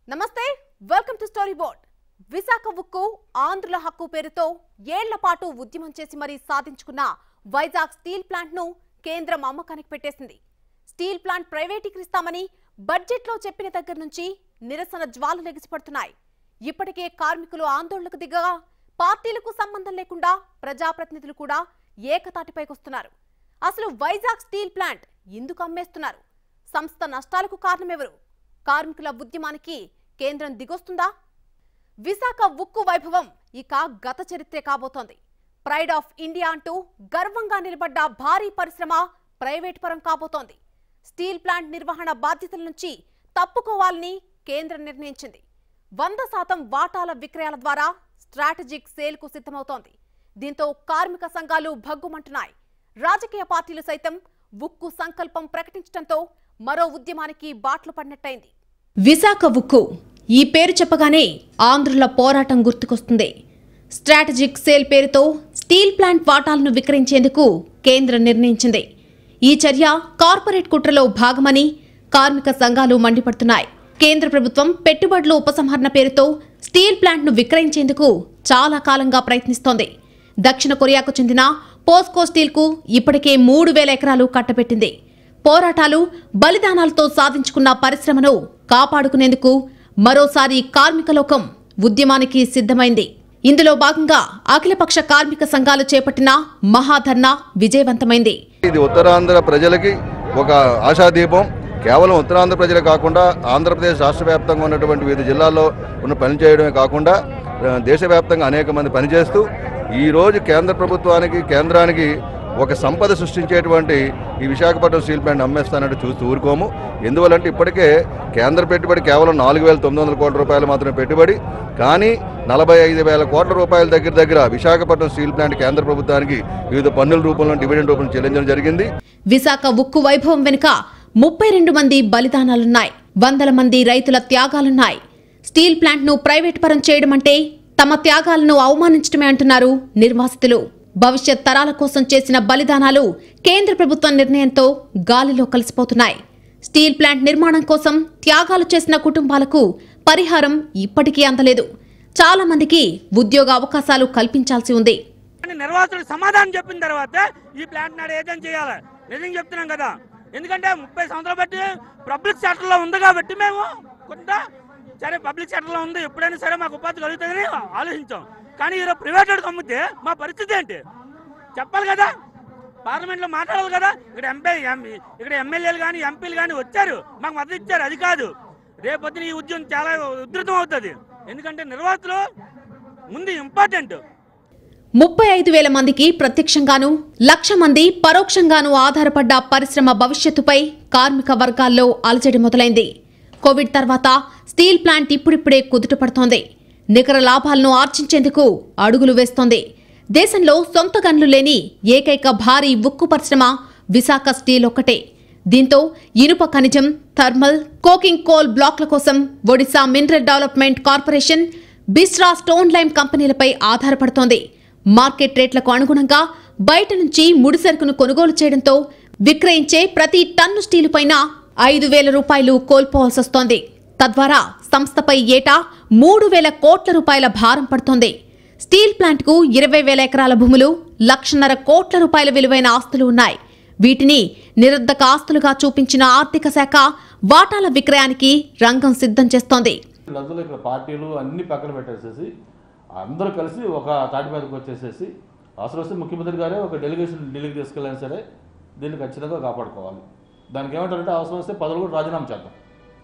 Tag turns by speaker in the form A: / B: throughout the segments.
A: నమస్తే welcome to story board Visakha ఉక్కు ఆంధ్రుల హక్కు పేరుతో ఏళ్ల పాటు ఉద్యమం చేసి మరీ సాధించుకున్న వైజాగ్ స్టీల్ ప్లాంట్ ను కేంద్రం అమ్మకానికి పెట్టేసింది స్టీల్ ప్లాంట్ ప్రైవేటీకరిస్తామని బడ్జెట్లో చెప్పిన దగ్గర నుంచి నిరసన జ్వాలలు ఎగిసిపడుతున్నాయి ఇప్పటికే కార్మికులు ఆందోళనకు దిగగా పార్టీలకు సంబంధం లేకుండా ప్రజాప్రతినిధులు కూడా ఏకతాటిపైకొస్తున్నారు అసలు వైజాగ్ స్టీల్ ప్లాంట్ ఎందుకు అమ్మేస్తున్నారు సంస్థ నష్టాలకు కారణమెవరు కార్మికుల ఉద్యమానికి కేంద్రం దిగొస్తుందా విశాఖ ఉక్కు వైభవం ఇక గత చరిత్రే కాబోతోంది ప్రైడ్ ఆఫ్ ఇండియా అంటూ గర్వంగా నిలబడ్డ భారీ పరిశ్రమ ప్రైవేట్ పరం కాబోతోంది స్టీల్ ప్లాంట్ నిర్వహణ బాధ్యతల నుంచి తప్పుకోవాలని కేంద్రం నిర్ణయించింది వంద శాతం వాటాల విక్రయాల ద్వారా స్ట్రాటజిక్ సేల్కు సిద్ధమవుతోంది దీంతో కార్మిక సంఘాలు భగ్గుమంటున్నాయి రాజకీయ పార్టీలు సైతం ఉక్కు సంకల్పం ప్రకటించడంతో మరో ఉద్యమానికి బాట్లు పడినట్టయింది విశాఖ ఉక్కు ఈ పేరు చెప్పగానే ఆంధ్రుల పోరాటం గుర్తుకొస్తుంది స్ట్రాటజిక్ సేల్ పేరుతో స్టీల్ ప్లాంట్ వాటాలను విక్రయించేందుకు కేంద్రం నిర్ణయించింది ఈ చర్య కార్పొరేట్ కుట్రలో భాగమని కార్మిక సంఘాలు మండిపడుతున్నాయి కేంద్ర ప్రభుత్వం పెట్టుబడుల ఉపసంహరణ పేరుతో స్టీల్ ప్లాంట్ను విక్రయించేందుకు చాలా కాలంగా ప్రయత్నిస్తోంది దక్షిణ కొరియాకు చెందిన పోస్కో స్టీల్కు ఇప్పటికే మూడు వేల ఎకరాలు కట్టబెట్టింది పోరాటాలు బలిదానాలతో సాధించుకున్న పరిశ్రమను కాపాడుకునేందుకు మరోసారి కార్మిక లోకం ఉద్యమానికి సిద్ధమైంది ఇందులో భాగంగా అఖిలపక్ష కార్మిక సంఘాలు చేపట్టిన మహాధర్నా విజయవంతమైంది
B: ఇది ఉత్తరాంధ్ర ప్రజలకి ఒక ఆశాదీపం కేవలం ఉత్తరాంధ్ర ప్రజలే కాకుండా ఆంధ్రప్రదేశ్ రాష్ట్ర వ్యాప్తంగా ఉన్నటువంటి వివిధ జిల్లాల్లో ఉన్న పని చేయడమే కాకుండా ఆ, దేశవ్యాప్తంగా అనేక మంది పనిచేస్తూ ఈరోజు కేంద్ర ప్రభుత్వానికి కేంద్రానికి ఒక సంపద సృష్టించేటువంటి ఈ విశాఖపట్నం స్టీల్ ప్లాంట్ అమ్మేస్తానంటే చూస్తూ ఊరుకోము ఎందువల్లంటే ఇప్పటికే కేంద్ర పెట్టుబడి కేవలం నాలుగు వేల తొమ్మిది వందల కోట్ల రూపాయలు మాత్రమే పెట్టుబడి కానీ నలభై ఐదు వేల కోట్ల రూపాయల దగ్గర దగ్గర విశాఖపట్నం స్టీల్ ప్లాంట్ కేంద్ర ప్రభుత్వానికి వివిధ పన్నుల రూపంలో డివిడెండ్ రూపంలో చెల్లించడం జరిగింది
A: విశాఖ ఉక్కు వైభవం వెనుక ముప్పై రెండు మంది బలిదానాలున్నాయి వందల మంది రైతుల త్యాగాలున్నాయి స్టీల్ ప్లాంట్ ను ప్రైవేట్ పరం చేయడం అంటే తమ త్యాగాలను అవమానించడమే అంటున్నారు నిర్వాసితులు భవిష్యత్ తరాల కోసం చేసిన బలిదానాలు కేంద్ర ప్రభుత్వం నిర్ణయంతో గాలిలో కలిసిపోతున్నాయి స్టీల్ ప్లాంట్ నిర్మాణం కోసం త్యాగాలు చేసిన కుటుంబాలకు పరిహారం ఇప్పటికీ అందలేదు చాలా మందికి ఉద్యోగ అవకాశాలు కల్పించాల్సి ఉంది
C: అని నిర్వాసుడు సమాధానం చెప్పిన తర్వాత ఈ ప్లాంట్ నాడు ఏజెంట్ చేయాలి నిజం చెప్తున్నాం కదా ఎందుకంటే ముప్పై సంవత్సరాలు బట్టి పబ్లిక్ సెక్టర్లో ఉంది కాబట్టి మేము కొంత సరే పబ్లిక్ సెక్టర్లో ఉంది ఎప్పుడైనా సరే మాకు ఉపాధి కలుగుతుందని ఆలోచించాం కానీ ఈరోజు ప్రైవేట్ వాడికి అమ్మితే మా పరిస్థితి ఏంటి చెప్పాలి కదా పార్లమెంట్లో మాట్లాడాలి కదా ఇక్కడ ఎంపీ ఇక్కడ ఎమ్మెల్యేలు కానీ ఎంపీలు కానీ వచ్చారు మాకు మద్దతు ఇచ్చారు అది కాదు రేపొద్దున ఈ ఉద్యమం చాలా ఉధృతం అవుతుంది ఎందుకంటే నిర్వాసులు ముందు ఇంపార్టెంట్
A: ముప్పై ఐదు వేల మందికి ప్రత్యక్షంగాను లక్ష మంది పరోక్షంగాను ఆధారపడ్డ పరిశ్రమ భవిష్యత్తుపై కార్మిక వర్గాల్లో అలజడి మొదలైంది కోవిడ్ తర్వాత స్టీల్ ప్లాంట్ ఇప్పుడిప్పుడే కుదుటపడుతోంది నికర లాభాలను ఆర్జించేందుకు అడుగులు వేస్తోంది దేశంలో సొంత గన్లు లేని ఏకైక భారీ ఉక్కు పరిశ్రమ విశాఖ స్టీల్ ఒక్కటే దీంతో ఇనుప ఖనిజం థర్మల్ కోకింగ్ కోల్ బ్లాక్ల కోసం Odisha mineral development corporation Bisra stone lime కంపెనీలపై ఆధారపడుతోంది మార్కెట్ రేట్లకు అనుగుణంగా బయట నుంచి ముడి సరుకును కొనుగోలు చేయడంతో విక్రయించే ప్రతి టన్ను స్టీలు పైన ఐదు వేల రూపాయలు కోల్పోవాల్సి వస్తోంది తద్వారా సంస్థపై ఏటా మూడు వేల కోట్ల రూపాయల భారం పడుతోంది స్టీల్ ప్లాంట్కు ఇరవై వేల ఎకరాల భూములు లక్షన్నర కోట్ల రూపాయల విలువైన ఆస్తులు ఉన్నాయి వీటిని నిరర్ధక ఆస్తులుగా చూపించిన ఆర్థిక శాఖ వాటాల విక్రయానికి రంగం సిద్ధం చేస్తోంది
D: వీళ్ళందరూ ఇక్కడ పార్టీలు అన్ని పక్కన పెట్టేసేసి అందరూ కలిసి ఒక తాటి మీదకి వచ్చేసేసి అవసరం వస్తే ముఖ్యమంత్రి గారే ఒక డెలిగేషన్ ఢిల్లీకి తీసుకెళ్ళినా సరే దీన్ని ఖచ్చితంగా కాపాడుకోవాలి దానికి ఏమంటారంటే అవసరం వస్తే పదవులు కూడా రాజీనామా చేద్దాం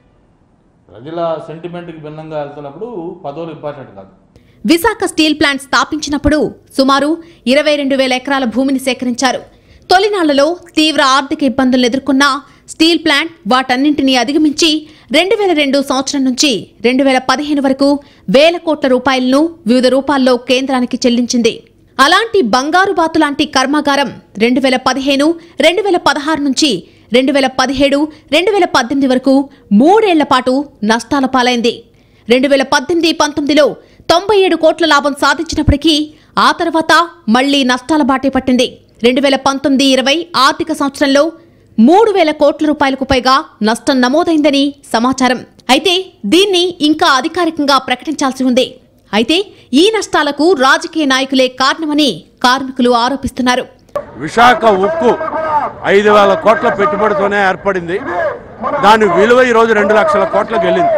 D: ప్రజల సెంటిమెంట్కి భిన్నంగా వెళ్తున్నప్పుడు పదవులు ఇంపార్టెంట్ కాదు
A: విశాఖ స్టీల్ ప్లాంట్ స్థాపించినప్పుడు సుమారు ఇరవై రెండు వేల ఎకరాల భూమిని సేకరించారు తొలినాళ్లలో తీవ్ర ఆర్థిక ఇబ్బందులు ఎదుర్కొన్న స్టీల్ ప్లాంట్ వాటన్నింటినీ అధిగమించి రెండు వేల రెండు సంవత్సరం నుంచి రెండు వేల పదిహేను వరకు వేల కోట్ల రూపాయలను వివిధ రూపాల్లో కేంద్రానికి చెల్లించింది అలాంటి బంగారు బాతు లాంటి కర్మాగారం రెండు వేల పదిహేను రెండు వేల పదహారు నుంచి రెండు వేల పదిహేడు రెండు వేల పద్దెనిమిది వరకు మూడేళ్ల పాటు నష్టాల పాలైంది రెండు వేల పద్దెనిమిది పంతొమ్మిదిలో తొంభై ఏడు కోట్ల లాభం సాధించినప్పటికీ ఆ తర్వాత మళ్లీ నష్టాల బాటే పట్టింది రెండు వేల పంతొమ్మిది ఇరవై ఆర్థిక సంవత్సరంలో మూడు వేల కోట్ల రూపాయలకు పైగా నష్టం నమోదైందని సమాచారం అయితే దీన్ని ఇంకా అధికారికంగా ప్రకటించాల్సి ఉంది అయితే ఈ నష్టాలకు రాజకీయ నాయకులే కారణమని కార్మికులు ఆరోపిస్తున్నారు
E: విశాఖ ఉక్కు ఐదు వేల కోట్ల పెట్టుబడితోనే ఏర్పడింది దాని విలువ ఈరోజు రెండు లక్షల కోట్లకు వెళ్ళింది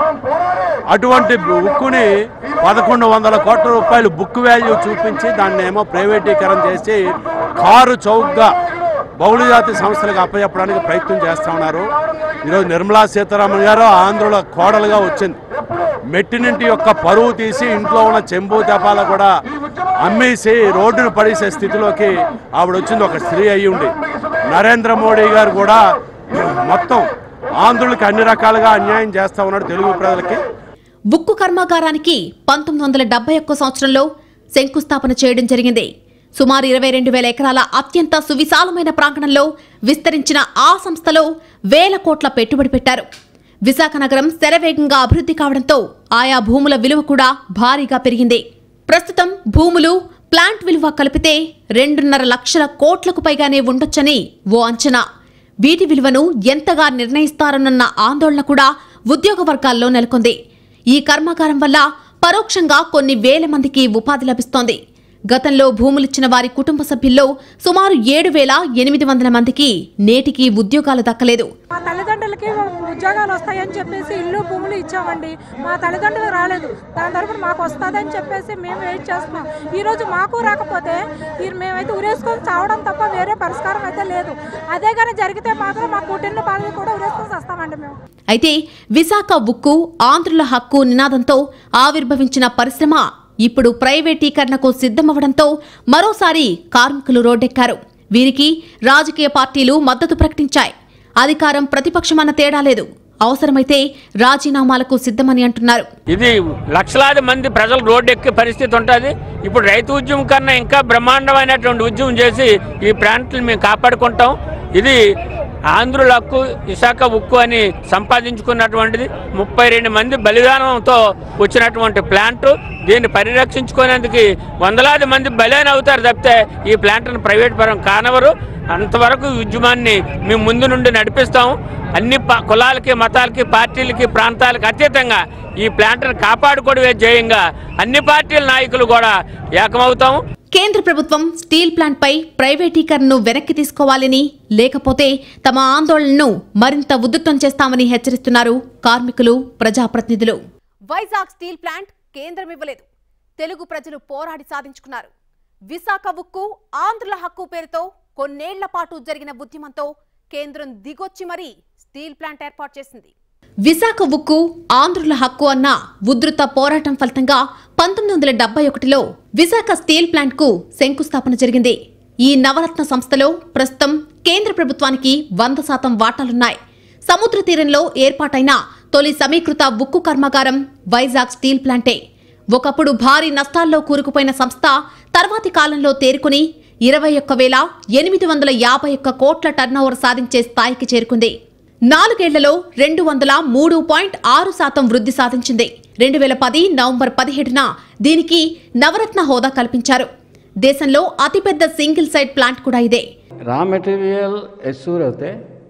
E: అటువంటి ఉక్కుని పదకొండు వందల కోట్ల రూపాయలు బుక్ వాల్యూ చూపించి దాన్ని ఏమో ప్రైవేటీకరణ చేసి కారు చౌకగా బహుళజాతి సంస్థలకు అప్పచెప్పడానికి ప్రయత్నం చేస్తా ఉన్నారు ఈరోజు నిర్మలా సీతారామన్ గారు ఆంధ్రుల కోడలుగా వచ్చింది మెట్టినింటి యొక్క పరువు తీసి ఇంట్లో ఉన్న చెంబు తెపాల కూడా అమ్మేసి రోడ్డును పడేసే స్థితిలోకి ఆవిడ వచ్చింది ఒక స్త్రీ అయ్యి ఉండి నరేంద్ర మోడీ గారు కూడా మొత్తం ఆంధ్రులకి అన్ని రకాలుగా అన్యాయం చేస్తా ఉన్నాడు తెలుగు ప్రజలకి
A: ఉక్కు కర్మాగారానికి పంతొమ్మిది వందల డెబ్బై ఒక్క సంవత్సరంలో శంకుస్థాపన చేయడం జరిగింది సుమారు ఇరవై రెండు వేల ఎకరాల అత్యంత సువిశాలమైన ప్రాంగణంలో విస్తరించిన ఆ సంస్థలో వేల కోట్ల పెట్టుబడి పెట్టారు విశాఖ నగరం శరవేగంగా అభివృద్ధి కావడంతో ఆయా భూముల విలువ కూడా భారీగా పెరిగింది ప్రస్తుతం భూములు ప్లాంట్ విలువ కలిపితే రెండున్నర లక్షల కోట్లకు పైగానే ఉండొచ్చని ఓ అంచనా వీటి విలువను ఎంతగా నిర్ణయిస్తారన్న ఆందోళన కూడా ఉద్యోగ వర్గాల్లో నెలకొంది ఈ కర్మాగారం వల్ల పరోక్షంగా కొన్ని వేల మందికి ఉపాధి లభిస్తోంది గతంలో భూములిచ్చిన వారి కుటుంబ సభ్యుల్లో సుమారు ఏడు వేల ఎనిమిది వందల మందికి నేటికి ఉద్యోగాలు దక్కలేదు
F: మా తల్లిదండ్రులకి ఉద్యోగాలు వస్తాయని చెప్పేసి ఇల్లు భూములు ఇచ్చామండి మా తల్లిదండ్రులు రాలేదు దాని తరపున మాకు వస్తుందని చెప్పేసి మేము వెయిట్ చేస్తున్నాం ఈ రోజు మాకు రాకపోతే ఈ మేమైతే ఉరేసుకొని చావడం తప్ప వేరే పరిష్కారం అయితే లేదు అదే కానీ జరిగితే మాత్రం మా పుట్టిన బాధలు కూడా ఉరేసుకొని వస్తామండి మేము
A: అయితే విశాఖ ఉక్కు ఆంధ్రుల హక్కు నినాదంతో ఆవిర్భవించిన పరిశ్రమ ఇప్పుడు ప్రైవేటీకరణకు సిద్ధమవడంతో మరోసారి కార్మికులు రోడ్డెక్కారు వీరికి రాజకీయ పార్టీలు మద్దతు ప్రకటించాయి అధికారం ప్రతిపక్షమన్న తేడా లేదు అవసరమైతే రాజీనామాలకు సిద్ధమని అంటున్నారు
C: ఇది లక్షలాది మంది ప్రజలు రోడ్డు ఎక్కే పరిస్థితి ఉంటుంది ఇప్పుడు రైతు ఉద్యమం కన్నా ఇంకా బ్రహ్మాండమైనటువంటి ఉద్యమం చేసి ఈ ప్రాంతాలను మేము కాపాడుకుంటాం ఇది ఆంధ్రుల హక్కు విశాఖ ఉక్కు అని సంపాదించుకున్నటువంటిది ముప్పై రెండు మంది బలిదానంతో వచ్చినటువంటి ప్లాంట్ దీన్ని పరిరక్షించుకునేందుకు వందలాది మంది బలైన అవుతారు తప్పితే ఈ ప్లాంట్ను ప్రైవేట్ పరం కానవరు అంతవరకు ఈ ఉద్యమాన్ని మేము ముందు నుండి నడిపిస్తాం అన్ని ప- కులాలకి మతాలకి పార్టీలకి ప్రాంతాలకు అతీతంగా ఈ ప్లాంట్ను కాపాడుకోవడమే ధ్యేయంగా అన్ని పార్టీల నాయకులు కూడా ఏకమవుతాం
A: కేంద్ర ప్రభుత్వం స్టీల్ ప్లాంట్ పై ప్రైవేటీకరణను వెనక్కి తీసుకోవాలని లేకపోతే తమ ఆందోళనను మరింత ఉధృతం చేస్తామని హెచ్చరిస్తున్నారు కార్మికులు ప్రజాప్రతినిధులు వైజాగ్ స్టీల్ ప్లాంట్ కేంద్రం ఇవ్వలేదు తెలుగు ప్రజలు పోరాడి సాధించుకున్నారు విశాఖ ఉక్కు ఆంధ్రుల హక్కు పేరుతో కొన్నేళ్ల పాటు జరిగిన ఉద్యమంతో కేంద్రం దిగొచ్చి మరీ స్టీల్ ప్లాంట్ ఏర్పాటు చేసింది విశాఖ ఉక్కు ఆంధ్రుల హక్కు అన్న ఉధృత పోరాటం ఫలితంగా పంతొమ్మిది వందల డెబ్బై ఒకటిలో విశాఖ స్టీల్ ప్లాంట్ కు శంకుస్థాపన జరిగింది ఈ నవరత్న సంస్థలో ప్రస్తుతం కేంద్ర ప్రభుత్వానికి వంద శాతం వాటాలున్నాయి సముద్ర తీరంలో ఏర్పాటైన తొలి సమీకృత ఉక్కు కర్మాగారం వైజాగ్ స్టీల్ ప్లాంటే ఒకప్పుడు భారీ నష్టాల్లో కూరుకుపోయిన సంస్థ తర్వాతి కాలంలో తేరుకుని ఇరవై ఒక్క వేల ఎనిమిది వందల యాభై ఒక్క కోట్ల టర్నోవర్ సాధించే స్థాయికి చేరుకుంది నాలుగేళ్లలో రెండు వందల మూడు పాయింట్ ఆరు శాతం వృద్ధి సాధించింది రెండు వేల పది నవంబర్ పదిహేడున దీనికి నవరత్న హోదా కల్పించారు దేశంలో అతిపెద్ద సింగిల్ సైడ్ ప్లాంట్ కూడా ఇదే
G: రా మెటీరియల్ ఎస్యూర్ అవుతే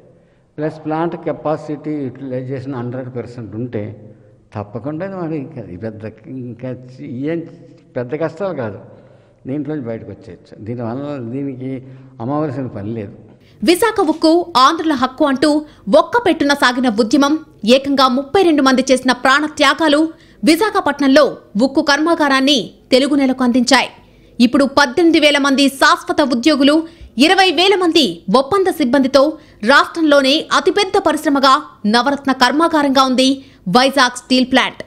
G: plus plant capacity utilization hundred percent ఉంటే తప్పకుండా మరి ఇంకా ఇది పెద్ద ఇంకా ఏం పెద్ద కష్టాలు కాదు దీంట్లోంచి బయటకు వచ్చేయచ్చు దీనివల్ల దీనికి అమ్మవలసిన పని లేదు
A: విశాఖ ఉక్కు ఆంధ్రుల హక్కు అంటూ ఒక్క పెట్టున సాగిన ఉద్యమం ఏకంగా ముప్పై రెండు మంది చేసిన ప్రాణ త్యాగాలు విశాఖపట్నంలో ఉక్కు కర్మాగారాన్ని తెలుగు నెలకు అందించాయి ఇప్పుడు పద్దెనిమిది వేల మంది శాశ్వత ఉద్యోగులు ఇరవై వేల మంది ఒప్పంద సిబ్బందితో రాష్ట్రంలోనే అతిపెద్ద పరిశ్రమగా నవరత్న కర్మాగారంగా ఉంది వైజాగ్ స్టీల్ ప్లాంట్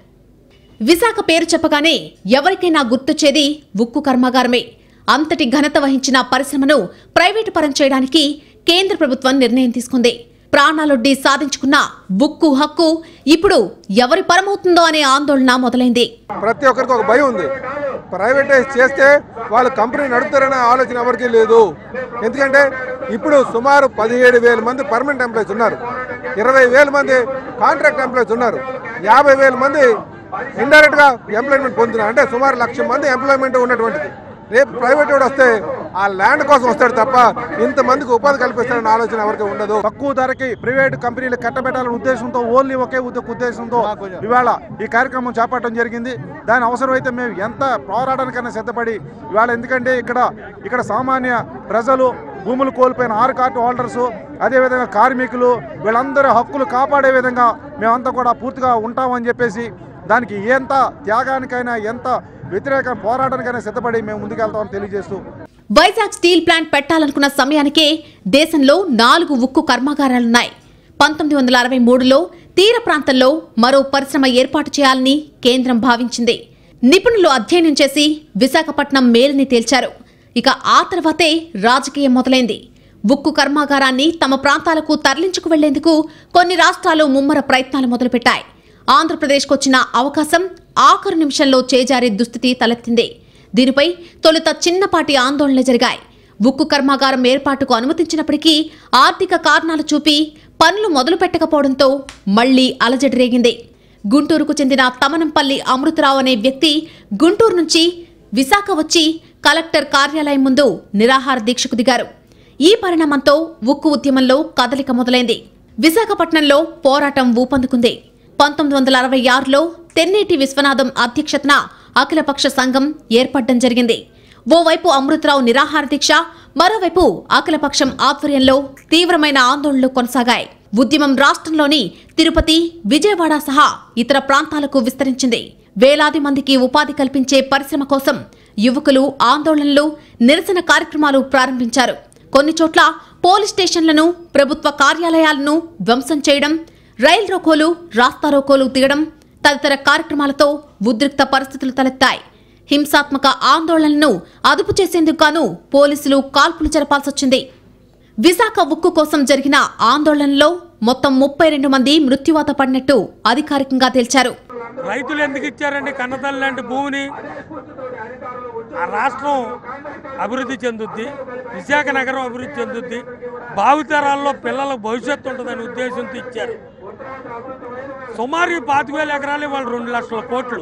A: విశాఖ పేరు చెప్పగానే ఎవరికైనా గుర్తొచ్చేది ఉక్కు కర్మాగారమే అంతటి ఘనత వహించిన పరిశ్రమను ప్రైవేటు పరం చేయడానికి కేంద్ర ప్రభుత్వం నిర్ణయం తీసుకుంది ప్రాణాలొడ్డి సాధించుకున్న ఉక్కు హక్కు ఇప్పుడు ఎవరి పరమవుతుందో అనే ఆందోళన మొదలైంది
H: ప్రతి ఒక్కరికి ఒక భయం ఉంది ప్రైవేటైజ్ చేస్తే వాళ్ళు కంపెనీ నడుపుతారనే ఆలోచన ఎవరికీ లేదు ఎందుకంటే ఇప్పుడు సుమారు పదిహేడు వేల మంది పర్మనెంట్ ఎంప్లాయీస్ ఉన్నారు ఇరవై వేల మంది కాంట్రాక్ట్ ఎంప్లాయీస్ ఉన్నారు యాభై వేల మంది ఇండైరెక్ట్గా ఎంప్లాయ్మెంట్ పొందుతున్నారు అంటే సుమారు లక్ష మంది ఎంప్లాయ్మెంట్ ఉన్నటువంటిది రేపు ప్రైవేట్ వాడు వస్తే ఆ ల్యాండ్ కోసం వస్తాడు తప్ప ఇంతమందికి ఉపాధి కల్పిస్తాడన్న ఆలోచన ఎవరికి ఉండదు
I: తక్కువ ధరకి ప్రైవేట్ కంపెనీలు కట్టబెట్టాలనే ఉద్దేశంతో ఓన్లీ ఒకే ఉద్ద- ఉద్దేశంతో ఇవాళ ఈ కార్యక్రమం చేపట్టడం జరిగింది దాని అవసరమైతే మేము ఎంత పోరాటానికైనా సిద్ధపడి ఇవాళ ఎందుకంటే ఇక్కడ ఇక్కడ సామాన్య ప్రజలు భూములు కోల్పోయిన ఆరు కార్డు హోల్డర్స్ అదేవిధంగా కార్మికులు వీళ్ళందరి హక్కులు కాపాడే విధంగా మేమంతా కూడా పూర్తిగా ఉంటామని చెప్పేసి దానికి ఎంత త్యాగానికైనా ఎంత వ్యతిరేక పోరాటానికైనా సిద్ధపడి మేము ముందుకెళ్తామని తెలియజేస్తూ
A: వైజాగ్ స్టీల్ ప్లాంట్ పెట్టాలనుకున్న సమయానికే దేశంలో నాలుగు ఉక్కు కర్మాగారాలున్నాయి పంతొమ్మిది వందల అరవై మూడులో తీర ప్రాంతంలో మరో పరిశ్రమ ఏర్పాటు చేయాలని కేంద్రం భావించింది నిపుణులు అధ్యయనం చేసి విశాఖపట్నం మేలుని తేల్చారు ఇక ఆ తర్వాతే రాజకీయం మొదలైంది ఉక్కు కర్మాగారాన్ని తమ ప్రాంతాలకు తరలించుకు వెళ్లేందుకు కొన్ని రాష్ట్రాలు ముమ్మర ప్రయత్నాలు మొదలుపెట్టాయి ఆంధ్రప్రదేశ్కు వచ్చిన అవకాశం ఆఖరు నిమిషంలో చేజారే దుస్థితి తలెత్తింది దీనిపై తొలుత చిన్నపాటి ఆందోళనలు జరిగాయి ఉక్కు కర్మాగారం ఏర్పాటుకు అనుమతించినప్పటికీ ఆర్థిక కారణాలు చూపి పనులు మొదలు పెట్టకపోవడంతో మళ్లీ అలజడి రేగింది గుంటూరుకు చెందిన తమనంపల్లి అమృతరావు అనే వ్యక్తి గుంటూరు నుంచి విశాఖ వచ్చి కలెక్టర్ కార్యాలయం ముందు నిరాహార దీక్షకు దిగారు ఈ పరిణామంతో ఉక్కు ఉద్యమంలో కదలిక మొదలైంది విశాఖపట్నంలో పోరాటం ఊపందుకుంది పంతొమ్మిది వందల అరవై ఆరులో తెన్నేటి విశ్వనాథం అధ్యక్షతన అఖిలపక్ష సంఘం ఏర్పడడం జరిగింది ఓవైపు అమృతరావు నిరాహార దీక్ష మరోవైపు అఖిలపక్షం ఆధ్వర్యంలో తీవ్రమైన ఆందోళనలు కొనసాగాయి ఉద్యమం రాష్ట్రంలోని తిరుపతి విజయవాడ సహా ఇతర ప్రాంతాలకు విస్తరించింది వేలాది మందికి ఉపాధి కల్పించే పరిశ్రమ కోసం యువకులు ఆందోళనలు నిరసన కార్యక్రమాలు ప్రారంభించారు కొన్ని చోట్ల పోలీస్ స్టేషన్లను ప్రభుత్వ కార్యాలయాలను ధ్వంసం చేయడం రైల్ రోకోలు రాస్తారోకోలు దిగడం తదితర కార్యక్రమాలతో ఉద్రిక్త పరిస్థితులు తలెత్తాయి హింసాత్మక ఆందోళనలను అదుపు చేసేందుకు గాను పోలీసులు కాల్పులు జరపాల్సొచ్చింది విశాఖ ఉక్కు కోసం జరిగిన ఆందోళనలో మొత్తం ముప్పై రెండు మంది మృత్యువాత పడినట్టు అధికారికంగా తేల్చారు
C: రైతులు ఎందుకు ఇచ్చారండి కన్నతల్లి లాంటి భూమిని ఆ రాష్ట్రం అభివృద్ధి చెందుద్ది విశాఖ నగరం అభివృద్ధి చెందుద్ది భావితరాల్లో పిల్లల భవిష్యత్తు ఉంటుందనే ఉద్దేశంతో ఇచ్చారు సుమారు ఈ పాతిక వేల ఎకరాలు వాళ్ళు రెండు లక్షల కోట్లు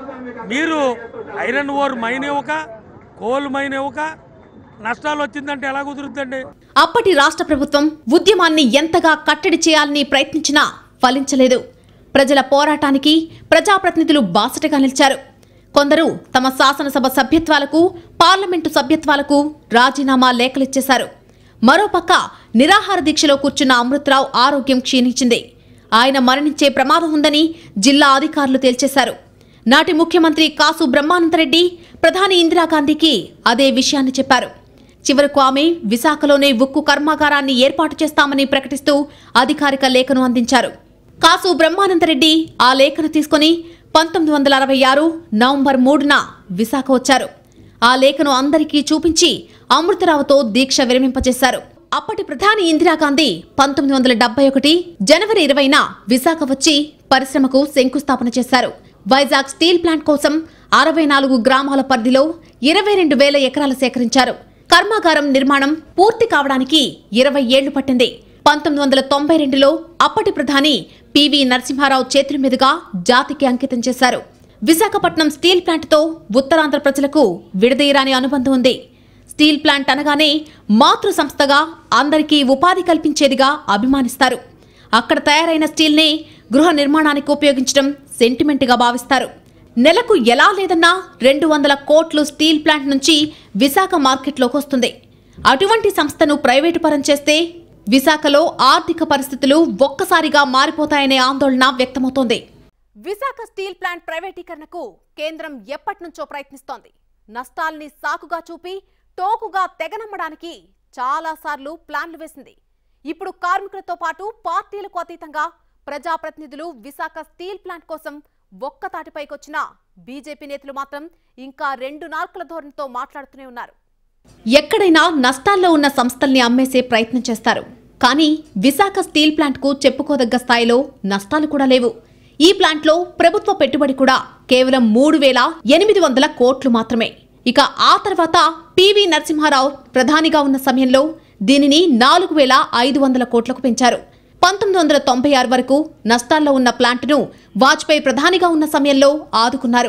C: మీరు ఐరన్ ఓర్ మైన్ ఇవ్వక కోల్ మైన్ ఇవ్వక నష్టాలు వచ్చిందంటే ఎలా కుదురుద్దండి
A: అప్పటి రాష్ట్ర ప్రభుత్వం ఉద్యమాన్ని ఎంతగా కట్టడి చేయాలని ప్రయత్నించినా ఫలించలేదు ప్రజల పోరాటానికి ప్రజాప్రతినిధులు బాసటగా నిలిచారు కొందరు తమ శాసనసభ సభ్యత్వాలకు పార్లమెంటు సభ్యత్వాలకు రాజీనామా లేఖలిచ్చేశారు మరోపక్క నిరాహార దీక్షలో కూర్చున్న అమృతరావు ఆరోగ్యం క్షీణించింది ఆయన మరణించే ప్రమాదం ఉందని జిల్లా అధికారులు తేల్చేశారు నాటి ముఖ్యమంత్రి కాసు బ్రహ్మానందరెడ్డి ప్రధాని ఇందిరాగాంధీకి అదే విషయాన్ని చెప్పారు చివరకు ఆమె విశాఖలోనే ఉక్కు కర్మాగారాన్ని ఏర్పాటు చేస్తామని ప్రకటిస్తూ అధికారిక లేఖను అందించారు కాసు బ్రహ్మానందరెడ్డి ఆ లేఖను తీసుకుని పంతొమ్మిది వందల అరవై ఆరు నవంబర్ మూడున విశాఖ వచ్చారు ఆ లేఖను అందరికీ చూపించి అమృతరావుతో దీక్ష విరమింపజేశారు అప్పటి ప్రధాని ఇందిరాగాంధీ పంతొమ్మిది వందల డెబ్బై ఒకటి జనవరి ఇరవైన విశాఖ వచ్చి పరిశ్రమకు శంకుస్థాపన చేశారు వైజాగ్ స్టీల్ ప్లాంట్ కోసం అరవై నాలుగు గ్రామాల పరిధిలో ఇరవై రెండు వేల ఎకరాలు సేకరించారు కర్మాగారం నిర్మాణం పూర్తి కావడానికి ఇరవై ఏళ్లు పట్టింది పంతొమ్మిది వందల తొంభై రెండులో అప్పటి ప్రధాని పివి నరసింహారావు చేతుల మీదుగా జాతికి అంకితం చేశారు విశాఖపట్నం స్టీల్ ప్లాంట్తో ఉత్తరాంధ్ర ప్రజలకు విడదీయరాని అనుబంధం ఉంది స్టీల్ ప్లాంట్ అనగానే మాతృ సంస్థగా అందరికీ ఉపాధి కల్పించేదిగా అభిమానిస్తారు అక్కడ తయారైన స్టీల్నే గృహ నిర్మాణానికి ఉపయోగించడం సెంటిమెంట్గా భావిస్తారు నెలకు ఎలా లేదన్నా రెండు వందల కోట్లు స్టీల్ ప్లాంట్ నుంచి విశాఖ మార్కెట్లోకి వస్తుంది అటువంటి సంస్థను ప్రైవేటు పరం చేస్తే విశాఖలో ఆర్థిక పరిస్థితులు ఒక్కసారిగా మారిపోతాయనే ఆందోళన వ్యక్తమవుతోంది విశాఖ స్టీల్ ప్లాంట్ ప్రైవేటీకరణకు కేంద్రం ఎప్పటి నుంచో ప్రయత్నిస్తోంది నష్టాల్ని సాకుగా చూపి టోకుగా తెగనమ్మడానికి చాలా సార్లు ప్లాన్లు వేసింది ఇప్పుడు కార్మికులతో పాటు పార్టీలకు అతీతంగా ప్రజాప్రతినిధులు విశాఖ స్టీల్ ప్లాంట్ కోసం ఒక్కతాటిపైకొచ్చిన బీజేపీ నేతలు మాత్రం ఇంకా రెండు నాల్కల ధోరణితో మాట్లాడుతూనే ఉన్నారు ఎక్కడైనా నష్టాల్లో ఉన్న సంస్థల్ని అమ్మేసే ప్రయత్నం చేస్తారు కానీ విశాఖ స్టీల్ ప్లాంట్కు చెప్పుకోదగ్గ స్థాయిలో నష్టాలు కూడా లేవు ఈ ప్లాంట్లో ప్రభుత్వ పెట్టుబడి కూడా కేవలం మూడు వేల ఎనిమిది వందల కోట్లు మాత్రమే ఇక ఆ తర్వాత పివి నరసింహారావు ప్రధానిగా ఉన్న సమయంలో దీనిని నాలుగు వేల ఐదు వందల కోట్లకు పెంచారు పంతొమ్మిది వందల తొంభై ఆరు వరకు నష్టాల్లో ఉన్న ప్లాంట్ను వాజ్పేయి ప్రధానిగా ఉన్న సమయంలో ఆదుకున్నారు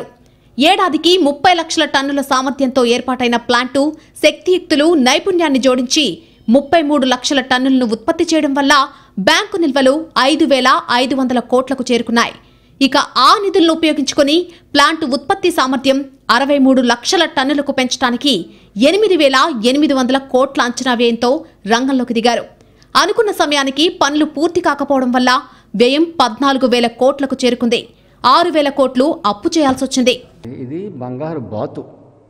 A: ఏడాదికి ముప్పై లక్షల టన్నుల సామర్థ్యంతో ఏర్పాటైన ప్లాంటు శక్తియుక్తులు నైపుణ్యాన్ని జోడించి ముప్పై మూడు లక్షల టన్నులను ఉత్పత్తి చేయడం వల్ల బ్యాంకు నిల్వలు ఐదు వేల ఐదు వందల కోట్లకు చేరుకున్నాయి ఇక ఆ నిధులను ఉపయోగించుకొని ప్లాంటు ఉత్పత్తి సామర్థ్యం అరవై మూడు లక్షల టన్నులకు పెంచడానికి ఎనిమిది వేల ఎనిమిది వందల కోట్ల అంచనా వ్యయంతో రంగంలోకి దిగారు అనుకున్న సమయానికి పనులు పూర్తి కాకపోవడం వల్ల వ్యయం పద్నాలుగు వేల కోట్లకు చేరుకుంది ఆరు వేల కోట్లు అప్పు చేయాల్సి వచ్చింది
G: ఇది బంగారు బాతు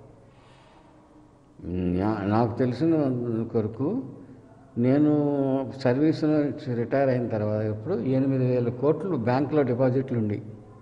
G: నా- నాకు తెలిసిన కొరకు నేను సర్వీస్ నుంచి రిటైర్ అయిన తర్వాత ఇప్పుడు ఎనిమిది వేల కోట్లు బ్యాంకులో డిపాజిట్లు ఉండి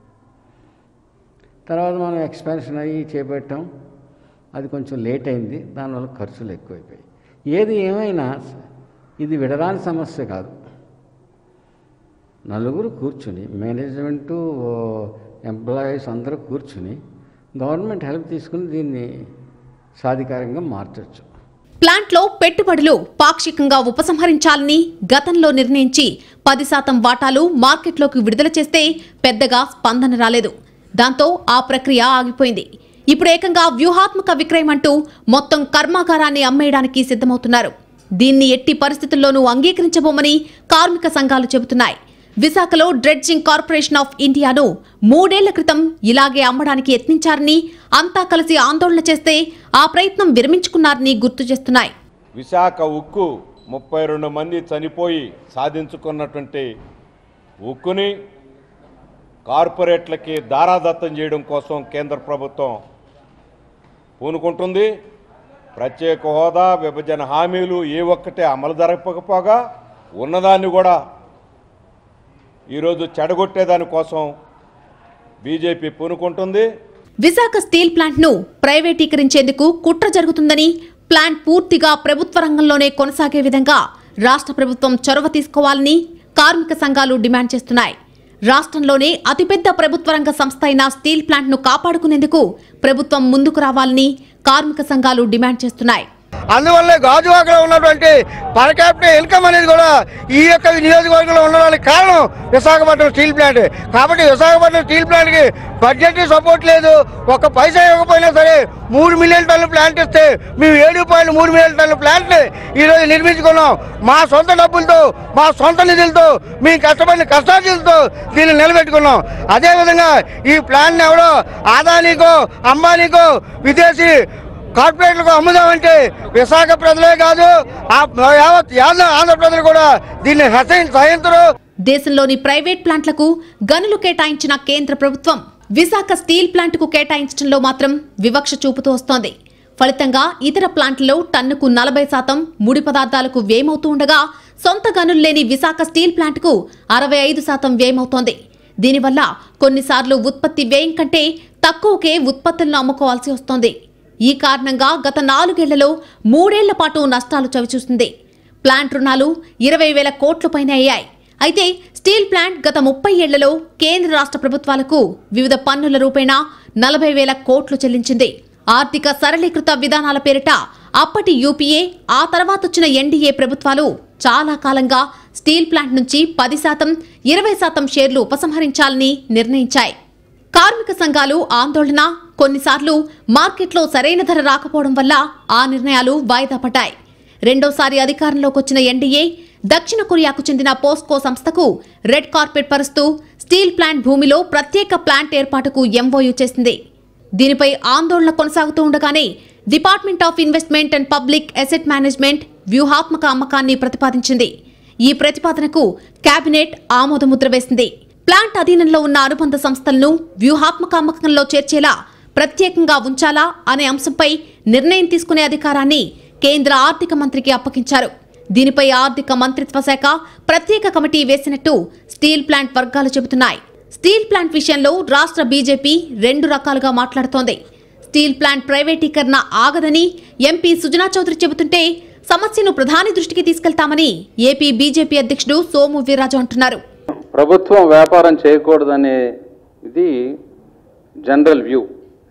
G: తర్వాత మనం ఎక్స్పాన్షన్ అయ్యి చేపట్టాం అది కొంచెం లేట్ అయింది దానివల్ల ఖర్చులు ఎక్కువైపోయాయి ఏది ఏమైనా ఇది విడరాని సమస్య కాదు నలుగురు కూర్చుని మేనేజ్మెంటు ఎంప్లాయీస్ అందరూ కూర్చుని గవర్నమెంట్ హెల్ప్ తీసుకుని దీన్ని సాధికారంగా మార్చవచ్చు
A: ప్లాంట్లో పెట్టుబడులు పాక్షికంగా ఉపసంహరించాలని గతంలో నిర్ణయించి పది శాతం వాటాలు మార్కెట్లోకి విడుదల చేస్తే పెద్దగా స్పందన రాలేదు దాంతో ఆ ప్రక్రియ ఆగిపోయింది ఇప్పుడు ఏకంగా వ్యూహాత్మక విక్రయం అంటూ మొత్తం కర్మాగారాన్ని అమ్మేయడానికి సిద్ధమవుతున్నారు దీన్ని ఎట్టి పరిస్థితుల్లోనూ అంగీకరించబోమని కార్మిక సంఘాలు చెబుతున్నాయి విశాఖలో డ్రెడ్జింగ్ కార్పొరేషన్ ఆఫ్ ఇండియాను మూడేళ్ల క్రితం ఇలాగే అమ్మడానికి యత్నించారని అంతా కలిసి ఆందోళన చేస్తే ఆ ప్రయత్నం విరమించుకున్నారని గుర్తు చేస్తున్నాయి
J: విశాఖ ఉక్కు ముప్పై రెండు మంది చనిపోయి సాధించుకున్నటువంటి ఉక్కుని కార్పొరేట్లకి దారాదత్తం చేయడం కోసం కేంద్ర ప్రభుత్వం పూనుకుంటుంది ప్రత్యేక హోదా విభజన హామీలు ఏ ఒక్కటే అమలు జరగకపోగా ఉన్నదాన్ని కూడా ఈరోజు చెడగొట్టేదాని కోసం బీజేపీ పూనుకుంటుంది
A: విశాఖ స్టీల్ ప్లాంట్ను ప్రైవేటీకరించేందుకు కుట్ర జరుగుతుందని ప్లాంట్ పూర్తిగా ప్రభుత్వ రంగంలోనే కొనసాగే విధంగా రాష్ట్ర ప్రభుత్వం చొరవ తీసుకోవాలని కార్మిక సంఘాలు డిమాండ్ చేస్తున్నాయి రాష్ట్రంలోనే అతిపెద్ద ప్రభుత్వ రంగ సంస్థ అయిన స్టీల్ ప్లాంట్ను కాపాడుకునేందుకు ప్రభుత్వం ముందుకు రావాలని కార్మిక సంఘాలు డిమాండ్ చేస్తున్నాయి
K: అందువల్లే గాజువాకలో ఉన్నటువంటి పర్ క్యాపిటల్ ఇన్కమ్ అనేది కూడా ఈ యొక్క నియోజకవర్గంలో ఉండడానికి కారణం విశాఖపట్నం స్టీల్ ప్లాంట్ కాబట్టి విశాఖపట్నం స్టీల్ ప్లాంట్కి బడ్జెట్ సపోర్ట్ లేదు ఒక పైసా ఇవ్వకపోయినా సరే మూడు మిలియన్ టన్నుల ప్లాంట్ ఇస్తే మేము ఏడు పాయింట్ మూడు మిలియన్ టన్నుల ప్లాంట్ని ఈరోజు నిర్మించుకున్నాం మా సొంత డబ్బులతో మా సొంత నిధులతో మేము కష్టపడిన కష్టార్జిలతో దీన్ని నిలబెట్టుకున్నాం అదేవిధంగా ఈ ప్లాంట్ని ఎవడో ఆదానీకో అంబానీకో విదేశీ కార్పొరేట్లకు అమ్ముదామంటే విశాఖ ప్రజలే కాదు ఆ యావత్ యాద ఆంధ్ర ప్రజలు కూడా దీన్ని హసైన్ సహించరు
A: దేశంలోని ప్రైవేట్ ప్లాంట్లకు గనులు కేటాయించిన కేంద్ర ప్రభుత్వం విశాఖ స్టీల్ ప్లాంట్కు కేటాయించడంలో మాత్రం వివక్ష చూపుతూ వస్తోంది ఫలితంగా ఇతర ప్లాంట్లలో టన్నుకు నలభై శాతం ముడి పదార్థాలకు వ్యయమవుతూ ఉండగా సొంత గనులు లేని విశాఖ స్టీల్ ప్లాంట్కు అరవై ఐదు శాతం వ్యయమవుతోంది దీనివల్ల కొన్నిసార్లు ఉత్పత్తి వ్యయం కంటే తక్కువకే ఉత్పత్తులను అమ్ముకోవాల్సి వస్తోంది ఈ కారణంగా గత నాలుగేళ్లలో మూడేళ్ల పాటు నష్టాలు చవిచూసింది ప్లాంట్ రుణాలు ఇరవై వేల కోట్ల పైన అయ్యాయి అయితే స్టీల్ ప్లాంట్ గత ముప్పై ఏళ్లలో కేంద్ర రాష్ట్ర ప్రభుత్వాలకు వివిధ పన్నుల రూపేణా నలభై వేల కోట్లు చెల్లించింది ఆర్థిక సరళీకృత విధానాల పేరిట అప్పటి యూపీఏ ఆ తర్వాత వచ్చిన ఎన్డీఏ ప్రభుత్వాలు చాలా కాలంగా స్టీల్ ప్లాంట్ నుంచి పది శాతం ఇరవై శాతం షేర్లు ఉపసంహరించాలని నిర్ణయించాయి కార్మిక సంఘాలు ఆందోళన కొన్నిసార్లు మార్కెట్లో సరైన ధర రాకపోవడం వల్ల ఆ నిర్ణయాలు వాయిదా పడ్డాయి రెండోసారి అధికారంలోకి వచ్చిన ఎన్డీఏ దక్షిణ కొరియాకు చెందిన పోస్కో సంస్థకు రెడ్ కార్పెట్ పరుస్తూ స్టీల్ ప్లాంట్ భూమిలో ప్రత్యేక ప్లాంట్ ఏర్పాటుకు ఎంఓయూ చేసింది దీనిపై ఆందోళన కొనసాగుతూ ఉండగానే department of investment and public asset management వ్యూహాత్మక అమ్మకాన్ని ప్రతిపాదించింది ఈ ప్రతిపాదనకు కేబినెట్ ఆమోదముద్ర వేసింది ప్లాంట్ అధీనంలో ఉన్న అనుబంధ సంస్థలను వ్యూహాత్మక అమ్మకంలో చేర్చేలా ప్రత్యేకంగా ఉంచాలా అనే అంశంపై నిర్ణయం తీసుకునే అధికారాన్ని కేంద్ర ఆర్థిక మంత్రికి అప్పగించారు దీనిపై ఆర్థిక మంత్రిత్వ శాఖ ప్రత్యేక కమిటీ వేసినట్టు స్టీల్ ప్లాంట్ వర్గాలు చెబుతున్నాయి స్టీల్ ప్లాంట్ విషయంలో రాష్ట్ర బీజేపీ రెండు రకాలుగా మాట్లాడుతోంది స్టీల్ ప్లాంట్ ప్రైవేటీకరణ ఆగదని ఎంపీ సుజనా చౌదరి చెబుతుంటే సమస్యను ప్రధాని దృష్టికి తీసుకెళ్తామని ఏపీ బీజేపీ అధ్యక్షుడు సోము వీర్రాజు అంటున్నారు
L: ప్రభుత్వం వ్యాపారం చేయకూడదనే ఇది జనరల్ వ్యూ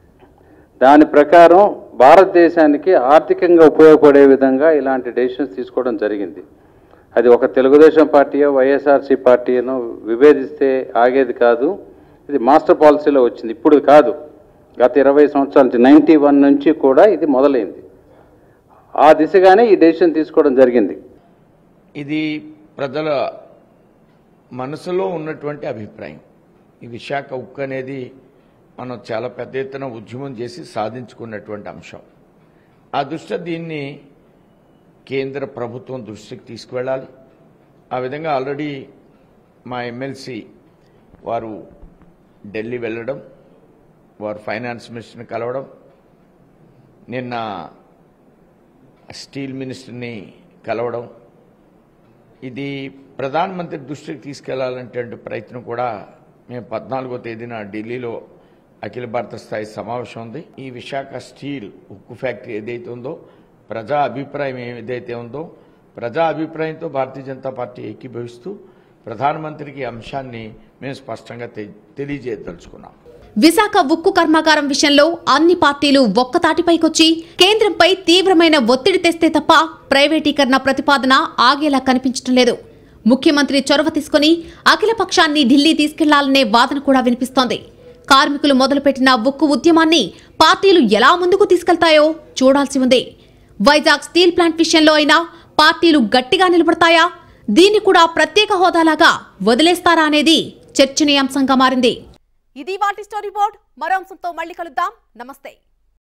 L: దాని ప్రకారం భారతదేశానికి ఆర్థికంగా ఉపయోగపడే విధంగా ఇలాంటి డెసిషన్స్ తీసుకోవడం జరిగింది అది ఒక తెలుగుదేశం పార్టీయో వైఎస్ఆర్సీ పార్టీనో విభేదిస్తే ఆగేది కాదు ఇది మాస్టర్ పాలసీలో వచ్చింది ఇప్పుడు కాదు గత ఇరవై సంవత్సరాల నుంచి నైంటీ వన్ నుంచి కూడా ఇది మొదలైంది ఆ దిశగానే ఈ డెసిషన్ తీసుకోవడం జరిగింది
M: ఇది ప్రజల మనసులో ఉన్నటువంటి అభిప్రాయం ఈ విశాఖ ఉక్కు అనేది మనం చాలా పెద్ద ఎత్తున ఉద్యమం చేసి సాధించుకున్నటువంటి అంశం ఆ దృష్ట్యా దీన్ని కేంద్ర ప్రభుత్వం దృష్టికి తీసుకువెళ్ళాలి ఆ విధంగా ఆల్రెడీ మా ఎమ్మెల్సీ వారు ఢిల్లీ వెళ్ళడం వారు ఫైనాన్స్ మినిస్టర్ని కలవడం నిన్న స్టీల్ మినిస్టర్ని కలవడం ఇది ప్రధానమంత్రి దృష్టికి తీసుకెళ్లాలంటే ప్రయత్నం కూడా మేము పద్నాలుగో తేదీన ఢిల్లీలో అఖిల భారత స్థాయి సమావేశం ఉంది ఈ విశాఖ స్టీల్ ఉక్కు ఫ్యాక్టరీ ఏదైతే ఉందో ప్రజా అభిప్రాయం ఏదైతే ఉందో ప్రజా అభిప్రాయంతో భారతీయ జనతా పార్టీ ఏకీభవిస్తూ ప్రధానమంత్రికి ఈ అంశాన్ని మేము స్పష్టంగా తె- తెలియజేయదలుచుకున్నాం
A: విశాఖ ఉక్కు కర్మాగారం విషయంలో అన్ని పార్టీలు ఒక్కతాటిపైకొచ్చి కేంద్రంపై తీవ్రమైన ఒత్తిడి తెస్తే తప్ప ప్రైవేటీకరణ ప్రతిపాదన ఆగేలా కనిపించడం లేదు ముఖ్యమంత్రి చొరవ తీసుకుని అఖిల పక్షాన్ని ఢిల్లీ తీసుకెళ్లాలనే వాదన కూడా వినిపిస్తోంది కార్మికులు మొదలుపెట్టిన ఉక్కు ఉద్యమాన్ని పార్టీలు ఎలా ముందుకు తీసుకెళ్తాయో చూడాల్సి ఉంది వైజాగ్ స్టీల్ ప్లాంట్ విషయంలో అయినా పార్టీలు గట్టిగా నిలబడతాయా దీన్ని కూడా ప్రత్యేక హోదాలాగా వదిలేస్తారా అనేది చర్చనీయాంశంగా మారింది ఇది వాటి స్టోరీ బోర్డ్ మరో అంశంతో మళ్ళీ కలుద్దాం నమస్తే